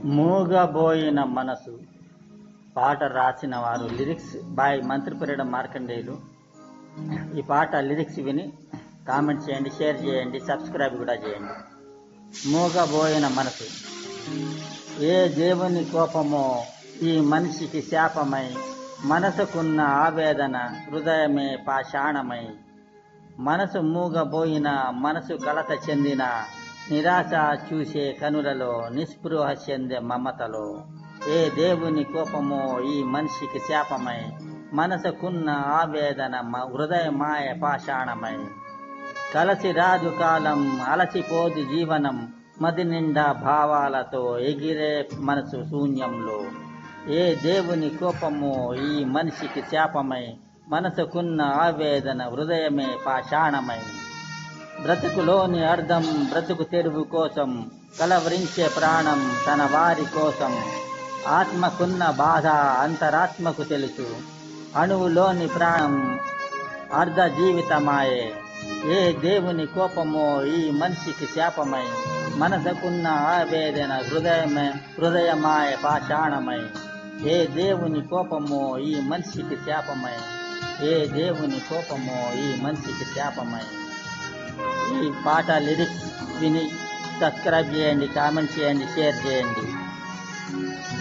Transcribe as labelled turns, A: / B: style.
A: మూగబోయిన మనసు పాట రాసిన వారు లిరిక్స్ బాయ్ మంత్రిపురేడ మార్కండేయులు ఈ పాట లిరిక్స్ విని కామెంట్ చేయండి షేర్ చేయండి సబ్స్క్రైబ్ కూడా చేయండి మూగబోయిన మనసు ఏ దేవుని కోపమో ఈ మనిషికి శాపమై మనసుకున్న ఆవేదన హృదయమే పాషాణమై మనసు మూగబోయిన మనసు కలత చెందిన నిరాశ చూసే కనులలో నిస్పృహ చెందే మమతలో ఏ దేవుని కోపమో ఈ మనిషికి శాపమై మనసుకున్న ఆవేదన మ- హృదయ మాయ పాషాణమై కలసి రాదు కాలం అలసిపోదు జీవనం మది నిండా భావాలతో ఎగిరే మనసు శూన్యంలో ఏ దేవుని కోపమో ఈ మనిషికి శాపమై మనసుకున్న ఆవేదన హృదయమే పాషాణమై బ్రతుకులోని అర్థం బ్రతుకు తెరువు కోసం కలవరించే ప్రాణం తన వారి కోసం ఆత్మకున్న బాధ అంతరాత్మకు తెలుసు అణువులోని ప్రాణం అర్ధ జీవితమాయే ఏ దేవుని కోపమో ఈ మనిషికి శాపమై మనసుకున్న ఆవేదన హృదయమే హృదయమాయ పాషాణమై ఏ దేవుని కోపమో ఈ మనిషికి శాపమై ఏ దేవుని కోపమో ఈ మనిషికి శాపమై ఈ పాట లిరిక్స్ విని సబ్స్క్రైబ్ చేయండి కామెంట్ చేయండి షేర్ చేయండి